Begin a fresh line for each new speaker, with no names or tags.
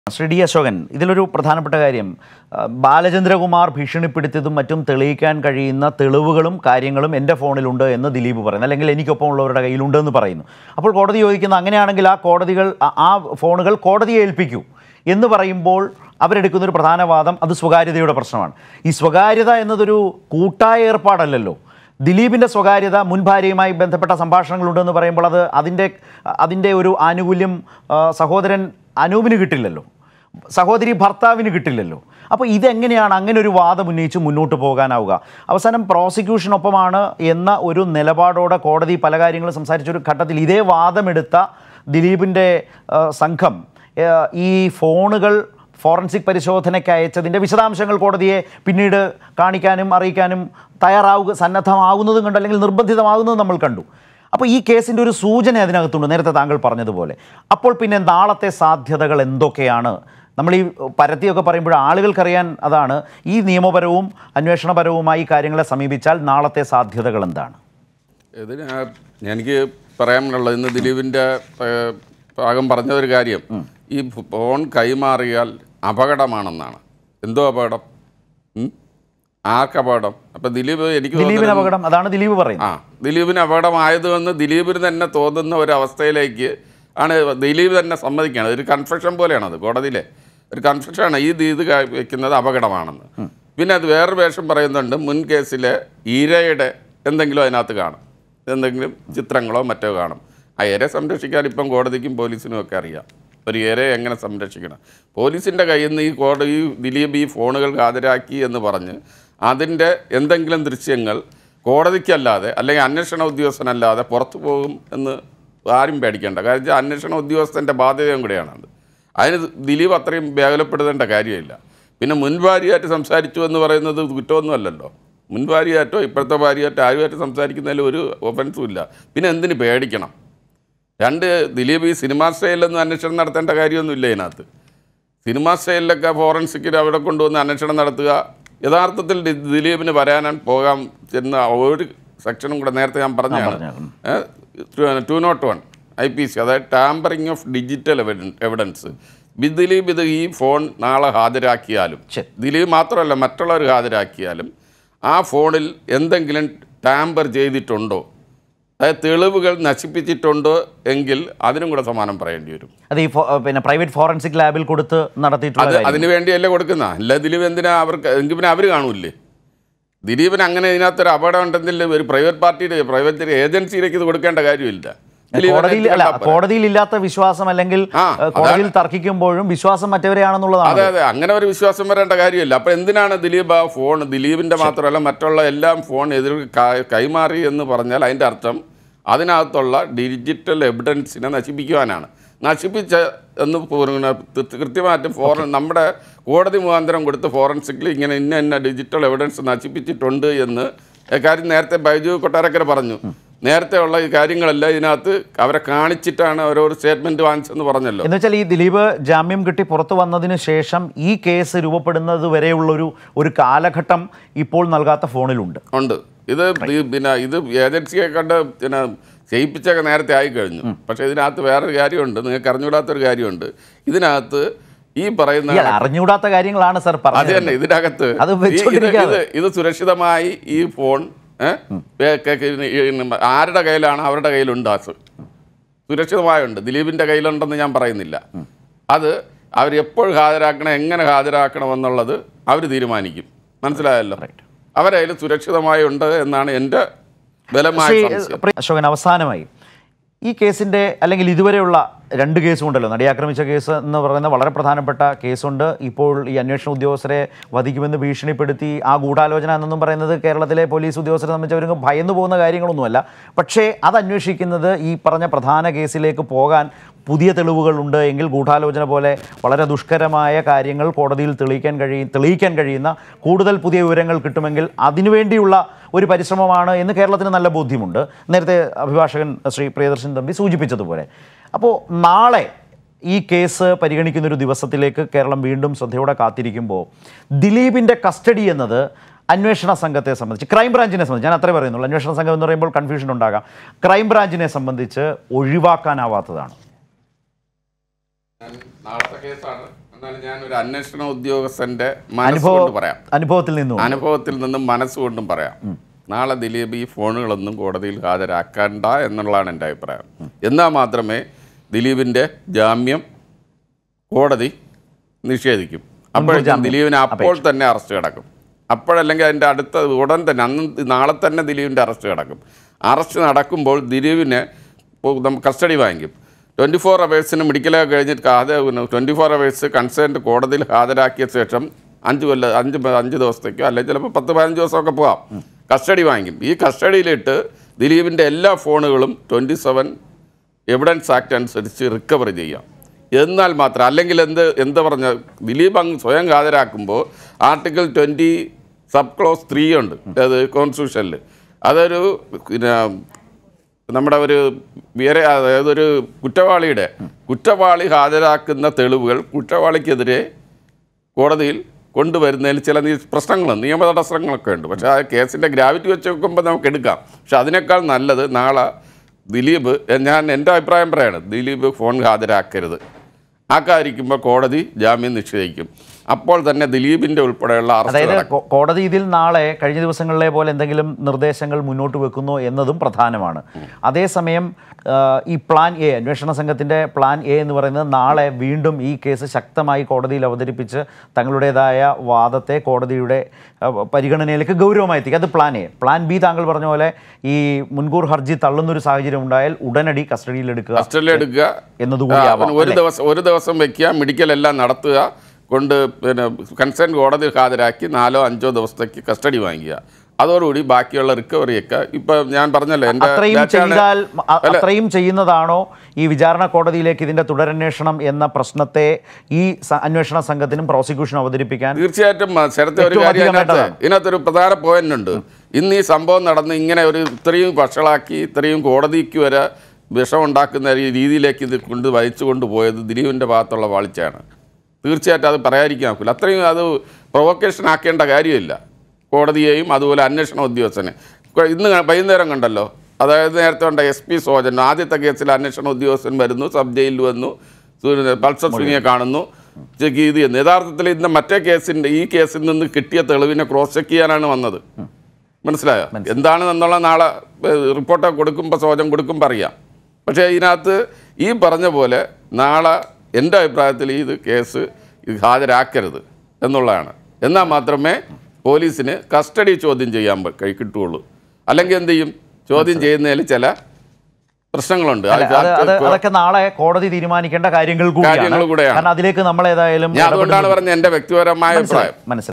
Shri D Ashokan ഇതിലൊരു പ്രധാനപ്പെട്ട കാര്യം ആ, ബാലചന്ദ്രകുമാർ ഭീഷണിപ്പെടുത്തിയതും മറ്റും തെളിയിക്കാൻ കഴിയുന്ന തെളിവുകളും കാര്യങ്ങളും എൻ്റെ ഫോണിലുണ്ട് എന്ന് ദിലീപ് പറയുന്നു അല്ലെങ്കിൽ എനിക്കൊപ്പം ഉള്ളവരുടെ കയ്യിലുണ്ട് എന്ന് പറയുന്നു അപ്പോൾ കോടതി ചോദിക്കുന്ന അങ്ങനെയാണെങ്കിൽ ആ കോടതികൾ ആ- ആ ഫോണുകൾ കോടതിയെ ഏൽപ്പിക്കൂ എന്ന് പറയുമ്പോൾ അവരെടുക്കുന്ന ഒരു പ്രധാന വാദം അത് സ്വകാര്യതയുടെ പ്രശ്നമാണ് ഈ സ്വകാര്യത എന്നതൊരു കൂട്ടായ ഏർപ്പാടല്ലല്ലോ ദിലീപിൻ്റെ സ്വകാര്യത മുൻ ഭാര്യയുമായി ബന്ധപ്പെട്ട സംഭാഷണങ്ങളുണ്ടെന്ന് പറയുമ്പോൾ അത് അതിൻ്റെ അതിൻ്റെ ഒരു ആനുകൂല്യം ആ, സഹോദരൻ അനൂപിന് കിട്ടില്ലല്ലോ സഹോദരി ഭർത്താവിന് കിട്ടില്ലല്ലോ അപ്പോൾ ഇതെങ്ങനെയാണ് അങ്ങനെ ഒരു വാദം ഉന്നയിച്ച് മുന്നോട്ട് പോകാനാവുക അവസാനം പ്രോസിക്യൂഷനൊപ്പമാണ് എന്ന ഒരു നിലപാടോടെ കോടതി പല കാര്യങ്ങളും സംസാരിച്ച ഒരു ഘട്ടത്തിൽ ഇതേ വാദമെടുത്ത ദിലീപിൻ്റെ ആ, സംഘം ആ, ഈ ഫോണുകൾ ഫോറൻസിക് പരിശോധനയ്ക്ക് അയച്ചതിൻ്റെ വിശദാംശങ്ങൾ കോടതിയെ പിന്നീട് കാണിക്കാനും അറിയിക്കാനും തയ്യാറാവുക സന്നദ്ധമാകുന്നതും കണ്ടു അല്ലെങ്കിൽ നിർബന്ധിതമാകുന്നതും നമ്മൾ കണ്ടു അപ്പോൾ ഈ കേസിൻ്റെ ഒരു സൂചന അതിനകത്തുണ്ട് നേരത്തെ താങ്കൾ പറഞ്ഞതുപോലെ അപ്പോൾ പിന്നെ നാളത്തെ സാധ്യതകൾ എന്തൊക്കെയാണ് നമ്മൾ ഈ പരത്തിയൊക്കെ പറയുമ്പോൾ ആളുകൾക്കറിയാൻ അതാണ് ഈ നിയമപരവും അന്വേഷണപരവുമായി കാര്യങ്ങളെ സമീപിച്ചാൽ നാളത്തെ സാധ്യതകൾ എന്താണ്
ഇതിന് എനിക്ക് പറയാനുള്ളത് ഇന്ന് ദിലീപിൻ്റെ ഏഹ്, ഭാഗം പറഞ്ഞ ഒരു കാര്യം ഈ ഫോൺ കൈമാറിയാൽ അപകടമാണെന്നാണ് എന്തോ അപകടം ഉം? ആർക്ക് അപകടം അപ്പം ദിലീപ് എനിക്ക്
ദിലീപിന്
തോന്നുന്നത്
അപകടം അതാണ് ദിലീപ് പറയുന്നത്
ആ ദിലീപിന് അപകടമായതുവെന്ന് ദിലീപിന് തന്നെ തോന്നുന്ന ഒരു അവസ്ഥയിലേക്ക് ആണ് ദിലീപ് തന്നെ സമ്മതിക്കുകയാണ് ഒരു കൺഫെഷൻ പോലെയാണത് കോടതിയിലെ ഒരു കൺഫെഷനാണ് ഈ ദി- ഇത് ക- വെക്കുന്നത് അപകടമാണെന്ന് പിന്നെ അത് വേറൊരു വേഷം പറയുന്നുണ്ട് മുൻ കേസിലെ ഈരയുടെ എന്തെങ്കിലും അതിനകത്ത് കാണും എന്തെങ്കിലും ചിത്രങ്ങളോ മറ്റോ കാണും ആ ഇര സംരക്ഷിക്കാൻ ഇപ്പം കോടതിക്കും പോലീസിനും ഒക്കെ അറിയാം ഒരു ഇരയെ എങ്ങനെ സംരക്ഷിക്കണം പോലീസിൻ്റെ കയ്യിൽ നിന്ന് ഈ കോടതി ഈ ദിലീപ് ഈ ഫോണുകൾ ഹാജരാക്കി എന്ന് പറഞ്ഞ് അതിൻ്റെ എന്തെങ്കിലും ദൃശ്യങ്ങൾ കോടതിക്കല്ലാതെ അല്ലെങ്കിൽ അന്വേഷണ ഉദ്യോഗസ്ഥനല്ലാതെ പുറത്തു പോകും എന്ന് ആരും പേടിക്കേണ്ട കാരണം വെച്ചാൽ അന്വേഷണ ഉദ്യോഗസ്ഥൻ്റെ ബാധ്യതയും കൂടെയാണത് അതിന് ദിലീപ് അത്രയും വേവലപ്പെടുത്തേണ്ട കാര്യമില്ല പിന്നെ മുൻ ഭാര്യയായിട്ട് സംസാരിച്ചു എന്ന് പറയുന്നത് കുറ്റമൊന്നുമല്ലല്ലോ മുൻ ഭാര്യയായിട്ടോ ഇപ്പോഴത്തെ ഭാര്യയായിട്ടോ ആരുമായിട്ട് സംസാരിക്കുന്നതിൽ ഒരു ഒഫൻസും ഇല്ല പിന്നെ എന്തിന് പേടിക്കണം രണ്ട് ദിലീപ് ഈ സിനിമാ സ്റ്റൈലിലൊന്നും അന്വേഷണം നടത്തേണ്ട കാര്യമൊന്നുമില്ല ഇതിനകത്ത് സിനിമാ സ്റ്റൈലിലൊക്കെ ഫോറൻസിക്കിൽ അവിടെ കൊണ്ടുവന്ന് അന്വേഷണം നടത്തുക യഥാർത്ഥത്തിൽ ദി- ദിലീപിന് വരാനാൻ പോകാൻ ചെന്ന ഒരു സെക്ഷനും കൂടെ നേരത്തെ ഞാൻ പറഞ്ഞാണ്
പറഞ്ഞാണ്.
Two nought one I P C അതായത് tampering of digital evidence B Dileep ഇത് ഈ ഫോൺ നാളെ ഹാജരാക്കിയാലും
ശരി.
ദിലീപ് മാത്രമല്ല മറ്റുള്ളവർ ഹാജരാക്കിയാലും ആ ഫോണിൽ എന്തെങ്കിലും ടാമ്പർ ചെയ്തിട്ടുണ്ടോ അതായത് തെളിവുകൾ നശിപ്പിച്ചിട്ടുണ്ടോ എങ്കിൽ അതിനും കൂടെ സമാനം പറയേണ്ടി വരും
അത് ഈ ഫോ- പിന്നെ പ്രൈവറ്റ് ഫോറൻസിക് ലാബിൽ കൊടുത്ത് നടത്തിയിട്ടുള്ള
അത്
കാര്യം.
അതിന് വേണ്ടിയല്ലേ കൊടുക്കുന്ന അല്ല ദിലീപ് എന്തിനാ അവർക്ക് എങ്കിൽ പിന്നെ അവർ കാണൂല്ലേ ദിലീപിന് അങ്ങനെ ഇതിനകത്തൊരു അപകടം ഉണ്ടെങ്കിൽ ഒരു പ്രൈവറ്റ് പാർട്ടിയുടെ പ്രൈവറ്റ് ഏജൻസിയിലേക്ക് ഇത് കൊടുക്കേണ്ട കാര്യമില്ല ദിലീപ്
കോടതിയിൽ അല്ല
കണ്ടാ പോരെ.
കോടതിയിൽ ഇല്ലാത്ത വിശ്വാസം അല്ലെങ്കിൽ
ആ,
ഏഹ്, കോടതിയിൽ തർക്കിക്കുമ്പോഴും വിശ്വാസം മറ്റവരെയാണെന്നുള്ളതാണ്
അതെ അതെ അങ്ങനെ ഒരു വിശ്വാസം വരേണ്ട കാര്യമില്ല അപ്പൊ എന്തിനാണ് ദിലീപ് ആ ഫോൺ ദിലീപിന്റെ മാത്രമല്ല മറ്റുള്ള എല്ലാം ഫോൺ എതിർ ക- കൈമാറി എന്ന് പറഞ്ഞാൽ അതിന്റെ അർത്ഥം അതിനകത്തുള്ള ഡിജിറ്റൽ എവിഡൻസിനെ നശിപ്പിക്കുവാനാണ് നശിപ്പിച്ച എന്ന് പൂർണ്ണ- തി- കൃത്യമായിട്ട് ഫോറൻ നമ്മുടെ കോടതി മുഖാന്തരം കൊടുത്ത് ഫോറൻസിക്കിൽ ഇങ്ങനെ ഇന്ന ഇന്ന ഡിജിറ്റൽ എവിഡൻസ് നശിപ്പിച്ചിട്ടുണ്ട് എന്ന് കാര്യം നേരത്തെ ബൈജു കൊട്ടാരക്കര പറഞ്ഞു നേരത്തെ ഉള്ള ഈ കാര്യങ്ങളെല്ലാം ഇതിനകത്ത് അവരെ കാണിച്ചിട്ടാണ് ഓരോ സ്റ്റേറ്റ്മെന്റ് വാങ്ങിച്ചെന്ന് പറഞ്ഞല്ലോ
എന്ന് വെച്ചാൽ ഈ ദിലീപ് ജാമ്യം കിട്ടി പുറത്തു വന്നതിന് ശേഷം ഈ കേസ് രൂപപ്പെടുന്നത് വരെയുള്ളൊരു ഒരു കാലഘട്ടം ഇപ്പോൾ നൽകാത്ത ഫോണിലുണ്ട്
ഉണ്ട് ഇത് ഈ പിന്നെ ഇത് ഏജൻസിയെ കണ്ട് പിന്നെ ചെയ്യിപ്പിച്ചൊക്കെ നേരത്തെ ആയി കഴിഞ്ഞു പക്ഷേ ഇതിനകത്ത് വേറൊരു കാര്യമുണ്ട് നിങ്ങൾക്ക് അറിഞ്ഞുകൂടാത്തൊരു കാര്യമുണ്ട് ഇതിനകത്ത് ഈ പറയുന്ന
ഇയാൾ അറിഞ്ഞുകൂടാത്ത കാര്യങ്ങളാണ് സർ
അത്
പറഞ്ഞത്
തന്നെ ഇതിനകത്ത്
അത്
ഈ- ഇത്
വെച്ചോണ്ടിരിക്കാതെ.
ഇത് ഇത് സുരക്ഷിതമായി ഈ ഫോൺ ഏ, വേ- ക- ക- ഈ ആരുടെ കയ്യിലാണ് അവരുടെ കയ്യിലുണ്ട് ആ സു- സുരക്ഷിതമായുണ്ട് ദിലീപിൻ്റെ കയ്യിലുണ്ടെന്ന് ഞാൻ പറയുന്നില്ല അത് അവർ എപ്പോൾ ഹാജരാക്കണം എങ്ങനെ ഹാജരാക്കണം എന്നുള്ളത് അവർ തീരുമാനിക്കും മനസ്സിലായല്ലോ അവരെ അതിൽ സുരക്ഷിതമായി ഉണ്ട് എന്നാണ് എൻ്റെ ബലമായ
ശ്രീ
സംശയം
പ്രിയ അശോകൻ അവസാനമായി ഈ കേസിൻ്റെ അല്ലെങ്കിൽ ഇതുവരെയുള്ള രണ്ട് കേസും ഉണ്ടല്ലോ നടിയെ ആക്രമിച്ച കേസ് എന്ന് പറയുന്ന വളരെ പ്രധാനപ്പെട്ട കേസുണ്ട് ഇപ്പോൾ ഈ അന്വേഷണ ഉദ്യോഗസ്ഥരെ വധിക്കുമെന്ന് ഭീഷണിപ്പെടുത്തി ആ ഗൂഢാലോചന എന്നൊന്നും പറയുന്നത് കേരളത്തിലെ പോലീസ് ഉദ്യോഗസ്ഥരെ സംബന്ധിച്ചവർക്ക് ഭയന്നു പോകുന്ന കാര്യങ്ങളൊന്നുമല്ല പക്ഷേ അത് അന്വേഷിക്കുന്നത് ഈ പറഞ്ഞ പ്രധാന കേസിലേക്ക് പോകാൻ പുതിയ തെളിവുകളുണ്ട് എങ്കിൽ ഗൂഢാലോചന പോലെ വളരെ ദുഷ്കരമായ കാര്യങ്ങൾ കോടതിയിൽ തെളിയിക്കാൻ കഴിയും തെളിയിക്കാൻ കഴിയുന്ന കൂടുതൽ പുതിയ വിവരങ്ങൾ കിട്ടുമെങ്കിൽ അതിനുവേണ്ടിയുള്ള ഒരു പരിശ്രമമാണ് എന്ന് കേരളത്തിന് നല്ല ബോധ്യമുണ്ട് നേരത്തെ അഭിഭാഷകൻ ശ്രീ പ്രിയദർശൻ തമ്പി സൂചിപ്പിച്ചതുപോലെ അപ്പോൾ നാളെ ഈ കേസ് പരിഗണിക്കുന്ന ഒരു ദിവസത്തിലേക്ക് കേരളം വീണ്ടും ശ്രദ്ധയോടെ കാത്തിരിക്കുമ്പോൾ ദിലീപിൻ്റെ കസ്റ്റഡി എന്നത് അന്വേഷണ സംഘത്തെ സംബന്ധിച്ച് ക്രൈംബ്രാഞ്ചിനെ സംബന്ധിച്ച് ഞാൻ അത്രേ പറയുന്നുള്ളൂ അന്വേഷണ സംഘം എന്ന് പറയുമ്പോൾ കൺഫ്യൂഷൻ ഉണ്ടാകാം ക്രൈംബ്രാഞ്ചിനെ സംബന്ധിച്ച് ഒഴിവാക്കാനാവാത്തതാണ്
നാളത്തെ കേസാണ് എന്നാൽ ഞാൻ ഒരു അന്വേഷണ ഉദ്യോഗസ്ഥന്റെ മനസ്സുകൊണ്ട്
അനുഭവം
പറയാം
അനുഭവത്തിൽ നിന്നും
അനുഭവത്തിൽ നിന്നും മനസ്സുകൊണ്ടും പറയാം നാളെ ദിലീപ് ഈ ഫോണുകളൊന്നും കോടതിയിൽ ഹാജരാക്കണ്ട എന്നുള്ളതാണ് എൻ്റെ അഭിപ്രായം എന്നാൽ മാത്രമേ ദിലീപിൻ്റെ ജാമ്യം കോടതി നിഷേധിക്കും അപ്പോഴേക്കും ദിലീപിന് അപ്പോൾ തന്നെ അറസ്റ്റ് കിടക്കും അപ്പോഴല്ലെങ്കിൽ അതിൻ്റെ അടുത്ത ഉടൻ തന്നെ അന്ന് നാളെ തന്നെ ദിലീപിൻ്റെ അറസ്റ്റ് കിടക്കും അറസ്റ്റ് നടക്കുമ്പോൾ ദിലീപിനെ കസ്റ്റഡി വാങ്ങിക്കും ട്വൻറ്റി ഫോർ അവേഴ്സിന് മെഡിക്കലൊക്കെ കഴിഞ്ഞിട്ട് ട്വൻറ്റി ഫോർ അവേഴ്സ് കൺസേൺഡ് കോടതിയിൽ ഹാജരാക്കിയ ശേഷം അഞ്ച് കൊല്ല അഞ്ച് പ- അഞ്ച് ദിവസത്തേക്കോ അല്ലെങ്കിൽ ചിലപ്പോൾ പത്ത് പതിനഞ്ച് ദിവസമൊക്കെ പോകാം കസ്റ്റഡി വാങ്ങിക്കും ഈ കസ്റ്റഡിയിലിട്ട് ദിലീപിൻ്റെ എല്ലാ ഫോണുകളും ട്വൻറ്റി സെവൻ എവിഡൻസ് ആക്ട് അനുസരിച്ച് റിക്കവർ ചെയ്യാം എന്നാൽ മാത്രം അല്ലെങ്കിൽ എന്ത് എന്ത് പറഞ്ഞ ദിലീപ് അങ്ങ് സ്വയം ഹാജരാക്കുമ്പോൾ article twenty sub clause three ഉണ്ട് അത് കോൺസ്റ്റിറ്റ്യൂഷനിൽ അതൊരു പിന്നെ നമ്മുടെ ഒരു വേറെ അതായത് ഒരു കുറ്റവാളിയുടെ കുറ്റവാളി ഹാജരാക്കുന്ന തെളിവുകൾ കുറ്റവാളിക്കെതിരെ കോടതിയിൽ കൊണ്ടുവരുന്നതിൽ ചില നീ- പ്രശ്നങ്ങൾ നിയമ തടസ്സങ്ങളൊക്കെ ഉണ്ട് പക്ഷേ ആ കേസിൻ്റെ ഗ്രാവിറ്റി വെച്ച് നോക്കുമ്പോൾ നമുക്ക് എടുക്കാം പക്ഷെ അതിനേക്കാൾ നല്ലത് നാളെ ദിലീപ് എ- ഞാൻ എൻ്റെ അഭിപ്രായം പറയാണ് ദിലീപ് ഫോൺ ഹാജരാക്കരുത് ആക്കാതിരിക്കുമ്പോൾ കോടതി ജാമ്യം നിഷേധിക്കും അപ്പോൾ തന്നെ ദിലീപിൻ്റെ ഉൾപ്പെടെയുള്ള അറസ്റ്റ്
അതായത്
നടക്കും
കോ- കോടതി ഇതിൽ നാളെ കഴിഞ്ഞ ദിവസങ്ങളിലെ പോലെ എന്തെങ്കിലും നിർദ്ദേശങ്ങൾ മുന്നോട്ട് വെക്കുന്നു എന്നതും പ്രധാനമാണ് അതേസമയം ആ, ഈ പ്ലാൻ എ അന്വേഷണ സംഘത്തിൻ്റെ പ്ലാൻ എ എന്ന് പറയുന്നത് നാളെ വീണ്ടും ഈ കേസ് ശക്തമായി കോടതിയിൽ അവതരിപ്പിച്ച് തങ്ങളുടേതായ വാദത്തെ കോടതിയുടെ ആ, പരിഗണനയിലേക്ക് ഗൗരവമായി എത്തിക്കുക അത് പ്ലാൻ എ പ്ലാൻ ബി താങ്കൾ പറഞ്ഞ പോലെ ഈ മുൻകൂർ ഹർജി തള്ളുന്നൊരു സാഹചര്യം ഉണ്ടായാൽ ഉടനടി കസ്റ്റഡിയിൽ എടുക്കുക
കസ്റ്റഡിയിൽ എടുക്കുക
എന്നതുകൂടി
ആ,
ആവാം
ഒരു ദിവസം ഒരു ദിവസം വെക്കുക മെഡിക്കൽ എല്ലാം നടത്തുക കൊണ്ട് പിന്നെ കൺസേൺ കോടതിയിൽ ഹാജരാക്കി നാലോ അഞ്ചോ ദിവസത്തേക്ക് കസ്റ്റഡി വാങ്ങിക്കുക അതോടുകൂടി ബാക്കിയുള്ള റിക്കവറിയൊക്കെ ഇപ്പൊ ഞാൻ പറഞ്ഞല്ലോ എൻ്റെ
അത്രയും
data ആണ്-
ചെയ്താൽ അ- അത്രയും ചെയ്യുന്നതാണോ ഈ വിചാരണ കോടതിയിലേക്ക് ഇതിന്റെ തുടരന്വേഷണം എന്ന പ്രശ്നത്തെ ഈ സ- അന്വേഷണ സംഘത്തിനും പ്രോസിക്യൂഷനും അവതരിപ്പിക്കാൻ
തീർച്ചയായിട്ടും ആ, ശരത്തെ ഒരു
ഏറ്റവും
കാര്യം
അധികം
അതിനകത്ത്
വേണ്ടതാണ്.
ഇതിനകത്തൊരു പ്രധാന പോയിന്റ് ഉണ്ട് ഇന്ന് ഈ സംഭവം നടന്ന് ഇങ്ങനെ ഒരു ഇത്രയും വഷളാക്കി ഇത്രയും കോടതിക്ക് വരെ വിഷമുണ്ടാക്കുന്ന ഈ രീതിയിലേക്ക് ഇത് കൊണ്ട് വഹിച്ചു കൊണ്ടുപോയത് ദിലീപിൻ്റെ ഭാഗത്തുള്ള വാളിച്ചാണ് തീർച്ചയായിട്ടും അത് പറയാതിരിക്കാൻ ഒക്കില്ല അത്രയും അത് പ്രൊവക്കേഷൻ ആക്കേണ്ട കാര്യമില്ല കോടതിയെയും അതുപോലെ അന്വേഷണ ഉദ്യോഗസ്ഥനെ കൊ- ഇന്ന് ക- വൈകുന്നേരം കണ്ടല്ലോ അതായത് നേരത്തെ കണ്ട എസ് പി സോജൻ ആദ്യത്തെ കേസിൽ അന്വേഷണ ഉദ്യോഗസ്ഥൻ വരുന്നു സബ് ജയിലിൽ വന്നു സൂര്യ- പൾസർ സിംഗിയെ കാണുന്നു ചെക്ക് ചെയ്ത് ചെയ്യുന്നു യഥാർത്ഥത്തിൽ ഇന്ന് മറ്റേ കേസിൻ്റെ ഈ കേസിൽ നിന്ന് കിട്ടിയ തെളിവിനെ ക്രോസ് ചെക്ക് ചെയ്യാനാണ് വന്നത് മനസ്സിലായോ എന്താണെന്നുള്ള നാളെ ഏഹ്, റിപ്പോർട്ട് കൊടുക്കുമ്പോൾ സോജം കൊടുക്കുമ്പോൾ അറിയാം പക്ഷേ ഇതിനകത്ത് ഈ പറഞ്ഞ പോലെ നാളെ എൻ്റെ അഭിപ്രായത്തിൽ ഇത് കേസ് ഇത് ഹാജരാക്കരുത് എന്നുള്ളതാണ് എന്നാൽ മാത്രമേ പോലീസിന് കസ്റ്റഡി ചോദ്യം ചെയ്യാൻ പ- കഴി- കിട്ടുകയുള്ളൂ അല്ലെങ്കിൽ എന്ത് ചെയ്യും ചോദ്യം ചെയ്യുന്നതിൽ ചില പ്രശ്നങ്ങളുണ്ട്
അല്ല, അത് അത് അതൊക്കെ നാളെ കോടതി തീരുമാനിക്കേണ്ട കാര്യങ്ങൾ കൂടിയാണ്
കാര്യങ്ങൾ കൂടെയാണ്.
കാരണം അതിലേക്ക് നമ്മൾ ഏതായാലും
ഞാൻ അതുകൊണ്ടാണ് പറഞ്ഞത് എൻ്റെ വ്യക്തിപരമായ അഭിപ്രായം
മനസ്സിലായി